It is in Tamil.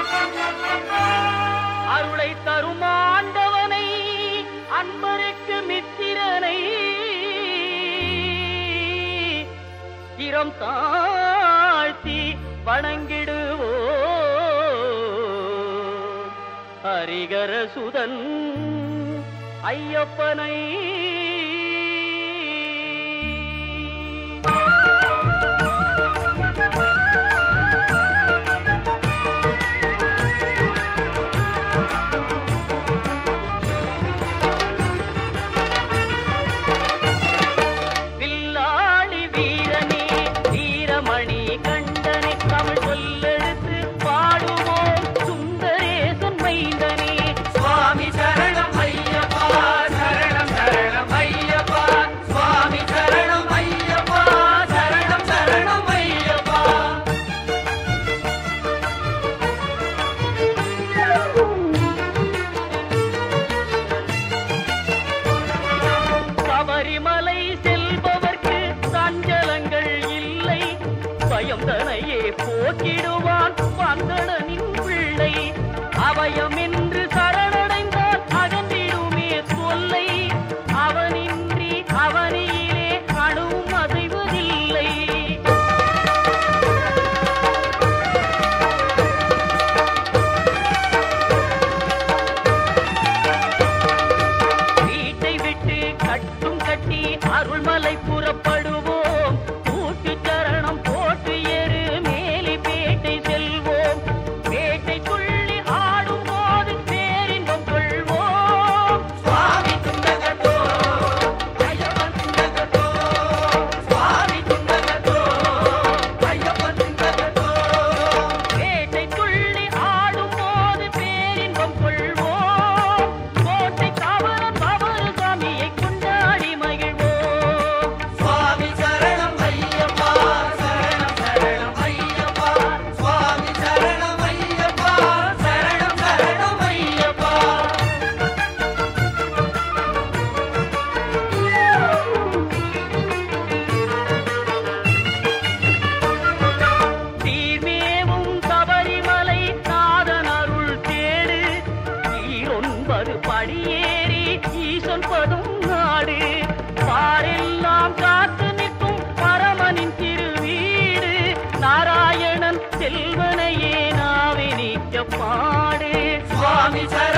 அருளை தரும் ஆண்டவனை அன்பருக்கு மித்திரனை இரம் தாழ்த்தி வணங்கிடுவோ ஹரிகர சுதன் ஐயப்பனை வில்லாளி வீரனே வீரமணி கண்டனே தமிழ் சொல்லெடுத்து பாடுவோம் சுந்தரேசன் மைந்தனே சுவாமி சரணம் ஐயப்பா சரணம் சரணம் ஐயப்பா சுவாமி சரணம் ஐயப்பா சரணம் சரணம் ஐயப்பா சபரிமலை செல்பவர்க்கு சஞ்சலங்கள் இல்லை பயம் தனையே போக்கிடுவான் வந்தனனின் பிள்ளை அவயம் என்று சரணடைந்தால் அகன்றிடுமே தொல்லை அவனின்றி அவனியிலே அணுவும் அசைவதில்லை வீட்டை விட்டு கட்டும் கட்டி அருள்மலை புறப்படுவோம் கூட்டு சரணம் போட்டு ஏறு மேலி பேட்டை செல்வோம் பேட்டை துள்ளி ஆடும் போது பேரின்பம் கொள்வோம் சுவாமி துண்டகத்தோ ஐயப்பன் துண்டகத்தோ சுவாமி துண்டகத்தோ ஐயப்பன் துண்டகத்தோ பேட்டை துள்ளி ஆடும் போது பேரின்பம் கொள்வோம் கோட்டை காவலன் பவரு சாமியை கொண்டாடி மகிழ்வோம் சுவாமி சரணம் ஐயப்பா சரணம் சரணம் ஐயப்பா சுவாமி சரணம் ஐயப்பா சரணம் சரணம் ஐயப்பா தீர்மேவும் சபரிமலை நாதன் அருள் தேடு ஈரொன்பது படியேறி ஈசன் பதும் நாடு பாரெல்லாம் காத்து நிற்கும் பரமனின் திருவீடு நாராயணன் செல்வனையே நாவி நீக்க பாடு சுவாமி சரணம்